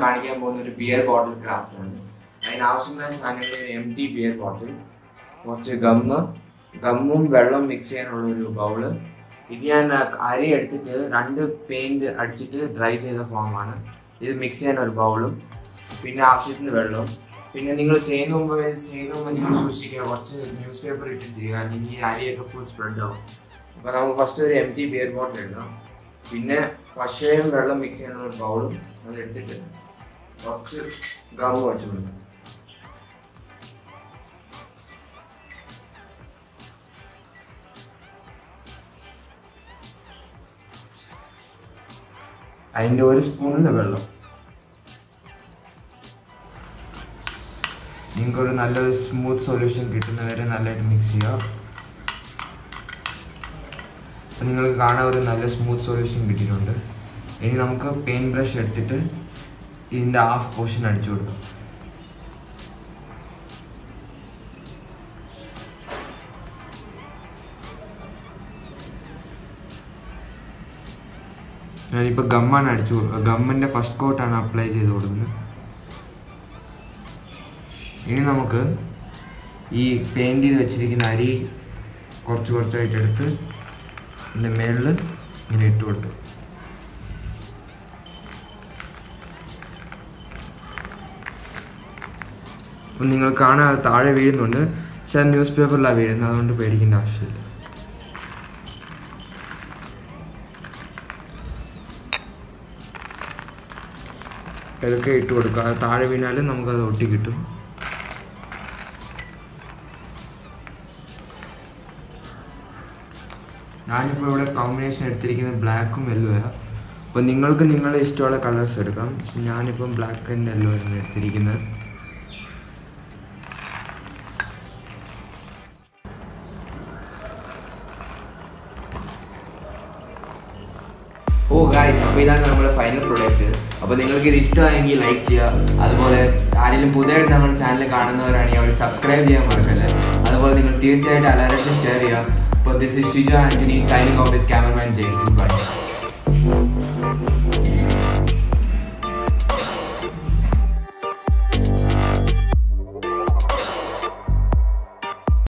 കാണിക്കാൻ പോകുന്ന ഒരു ബിയർ ബോട്ടിൽ ക്രാഫ്റ്റ് ആണ് അതിന് ആവശ്യമായ സാധനങ്ങൾ ഒരു എം ടി ബിയർ ബോട്ടിൽ കുറച്ച് ഗമ്മ് ഗമ്മും വെള്ളവും മിക്സ് ചെയ്യാനുള്ള ഒരു ബൗള് ഇത് ഞാൻ അരി എടുത്തിട്ട് രണ്ട് പെയിൻറ് അടിച്ചിട്ട് ഡ്രൈ ചെയ്ത ഫോമാണ് ഇത് മിക്സ് ചെയ്യാൻ ഒരു ബൗളും പിന്നെ ആവശ്യത്തിന് വെള്ളവും പിന്നെ നിങ്ങൾ ചെയ്യുന്ന മുമ്പ് ചെയ്യുന്ന മുമ്പ് നിങ്ങൾ സൂക്ഷിക്കുക കുറച്ച് ന്യൂസ് പേപ്പർ ഇട്ട് ചെയ്യുക അല്ലെങ്കിൽ ഈ അരിയൊക്കെ ഫുൾ സ്പ്രെഡ് ആവും അപ്പോൾ നമുക്ക് ഫസ്റ്റ് ഒരു എം ടി ബിയർ ബോട്ടിൽ ഇടണം പിന്നെ പശയും വെള്ളം മിക്സ് ചെയ്യാനുള്ള ഒരു ബൗളും അത് എടുത്തിട്ട് കുറച്ച് ഗം വെച്ച് കൊടുക്കും അതിൻ്റെ ഒരു സ്പൂണിന് വെള്ളം നിങ്ങൾക്കൊരു നല്ലൊരു സ്മൂത്ത് സൊല്യൂഷൻ കിട്ടുന്നവരെ നല്ലതായിട്ട് മിക്സ് ചെയ്യുക അപ്പം നിങ്ങൾക്ക് കാണാൻ ഒരു നല്ല സ്മൂത്ത് സൊല്യൂഷൻ കിട്ടിയിട്ടുണ്ട് ഇനി നമുക്ക് പെയിൻറ് ബ്രഷ് എടുത്തിട്ട് ഇതിൻ്റെ ഹാഫ് പോർഷൻ അടിച്ചു കൊടുക്കാം ഞാനിപ്പോൾ ഗമ്മാണ് അടിച്ചു ഗമ്മിൻ്റെ ഫസ്റ്റ് കോട്ടാണ് അപ്ലൈ ചെയ്ത് കൊടുക്കുന്നത് ഇനി നമുക്ക് ഈ പെയിൻറ് ചെയ്ത് വെച്ചിരിക്കുന്ന അരി കുറച്ച് കുറച്ചായിട്ട് എടുത്ത് ഇതിൻ്റെ മേളിൽ ഇങ്ങനെ ഇട്ട് കൊടുത്തു അപ്പം നിങ്ങൾ കാണാൻ അത് താഴെ വീഴുന്നുണ്ട് പക്ഷെ അത് ന്യൂസ് പേപ്പറിലാണ് വീഴുന്നത് അതുകൊണ്ട് പേടിക്കേണ്ട ആവശ്യമില്ല ഇതൊക്കെ ഇട്ട് കൊടുക്കുക അത് താഴെ വീണാലും നമുക്കത് ഒട്ടി കിട്ടും ഞാനിപ്പോൾ ഇവിടെ കോമ്പിനേഷൻ എടുത്തിരിക്കുന്നത് ബ്ലാക്കും യെല്ലോയാണ് അപ്പോൾ നിങ്ങൾക്ക് നിങ്ങളുടെ ഇഷ്ടമുള്ള കളേഴ്സ് എടുക്കാം പക്ഷെ ഞാനിപ്പം ബ്ലാക്ക് ആൻഡ് യെല്ലോ ആണ് എടുത്തിരിക്കുന്നത് ഓ ഗായ്സ് അപ്പോൾ ഇതാണ് നമ്മുടെ ഫൈനൽ പ്രൊഡക്റ്റ് അപ്പോൾ നിങ്ങൾക്ക് ഇത് ഇഷ്ടമായെങ്കിൽ ലൈക്ക് ചെയ്യുക അതുപോലെ ആരെങ്കിലും പുതിയതായിട്ട് നമ്മുടെ ചാനൽ കാണുന്നവരാണെങ്കിൽ അവർ സബ്സ്ക്രൈബ് ചെയ്യാൻ മറക്കല്ലേ അതുപോലെ നിങ്ങൾ തീർച്ചയായിട്ടും എല്ലാവരും ഷെയർ ചെയ്യുക അപ്പോൾ this is Shiju Antony signing off with cameraman Jaise by